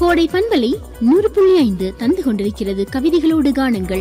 கோடை பண்பலை நூறு புள்ளி ஐந்து தந்து கொண்டிருக்கிறது கவிதைகளோடு காணுங்கள்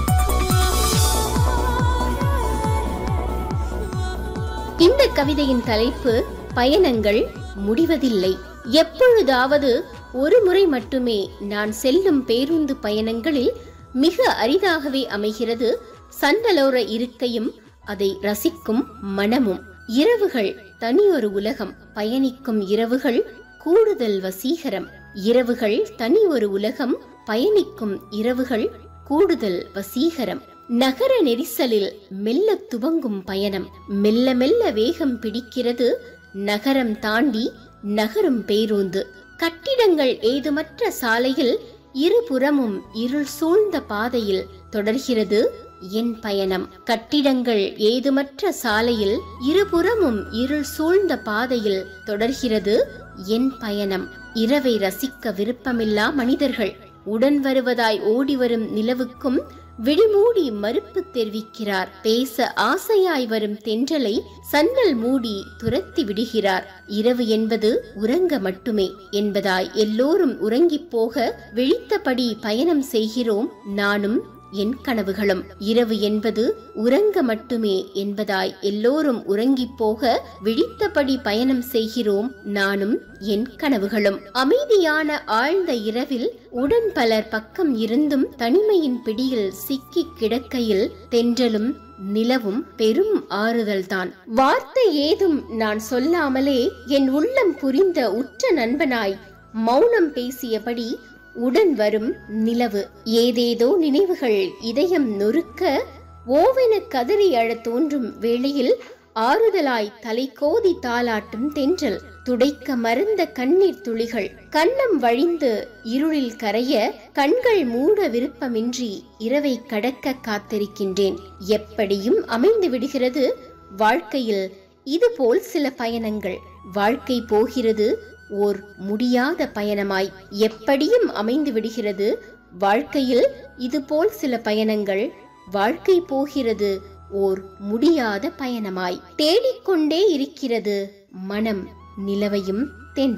இந்த கவிதையின் தலைப்பு பயணங்கள் முடிவதில்லை எப்பொழுதாவது ஒரு முறை மட்டுமே நான் செல்லும் பேருந்து பயணங்களில் மிக அரிதாகவே அமைகிறது சண்டலோர இருக்கையும் அதை ரசிக்கும் மனமும் இரவுகள் தனியொரு உலகம் பயணிக்கும் இரவுகள் கூடுதல் வசீகரம் இரவுகள் தனி ஒரு உலகம் பயணிக்கும் இரவுகள் கூடுதல் வசீகரம் நகர நெரிசலில் மெல்ல துவங்கும் பயணம் மெல்ல மெல்ல வேகம் பிடிக்கிறது நகரம் தாண்டி நகரும் பேருந்து கட்டிடங்கள் ஏதுமற்ற சாலையில் இருபுறமும் இருள் சூழ்ந்த பாதையில் தொடர்கிறது என் பயணம் கட்டிடங்கள் ஏதுமற்ற சாலையில் இருபுறமும் இருள் சூழ்ந்த பாதையில் தொடர்கிறது என் பயணம் இரவை ரசிக்க விருப்பமில்லா மனிதர்கள் உடன் வருவதாய் ஓடி வரும் நிலவுக்கும் விழிமூடி மறுப்பு தெரிவிக்கிறார் பேச ஆசையாய் வரும் தென்றலை சன்னல் மூடி துரத்தி விடுகிறார் இரவு என்பது உறங்க மட்டுமே என்பதாய் எல்லோரும் உறங்கிப் போக விழித்தபடி பயணம் செய்கிறோம் நானும் என் கனவுகளும் இரவு என்பது உறங்க மட்டுமே என்பதாய் எல்லோரும் உறங்கிப் போக விழித்தபடி பயணம் செய்கிறோம் நானும் என் கனவுகளும் அமைதியான ஆழ்ந்த இரவில் உடன் பலர் பக்கம் இருந்தும் தனிமையின் பிடியில் சிக்கி கிடக்கையில் தென்றலும் நிலவும் பெரும் ஆறுதல்தான் வார்த்தை ஏதும் நான் சொல்லாமலே என் உள்ளம் புரிந்த உற்ற நண்பனாய் மௌனம் பேசியபடி உடன் வரும் நிலவு ஏதேதோ நினைவுகள் இதயம் நொறுக்க ஓவென கதறி அழத் தோன்றும் வேளையில் ஆறுதலாய் தலைக்கோதி தாளாட்டும் தென்றல் துடைக்க மறந்த கண்ணீர் துளிகள் கண்ணம் வழிந்து இருளில் கரைய கண்கள் மூட விருப்பமின்றி இரவை கடக்க காத்திருக்கின்றேன் எப்படியும் அமைந்து விடுகிறது வாழ்க்கையில் இதுபோல் சில பயணங்கள் வாழ்க்கை போகிறது ஓர் முடியாத பயணமாய் எப்படியும் அமைந்து விடுகிறது வாழ்க்கையில் இதுபோல் சில பயணங்கள் வாழ்க்கை போகிறது ஓர் முடியாத பயணமாய் தேடிக்கொண்டே இருக்கிறது மனம் நிலவையும்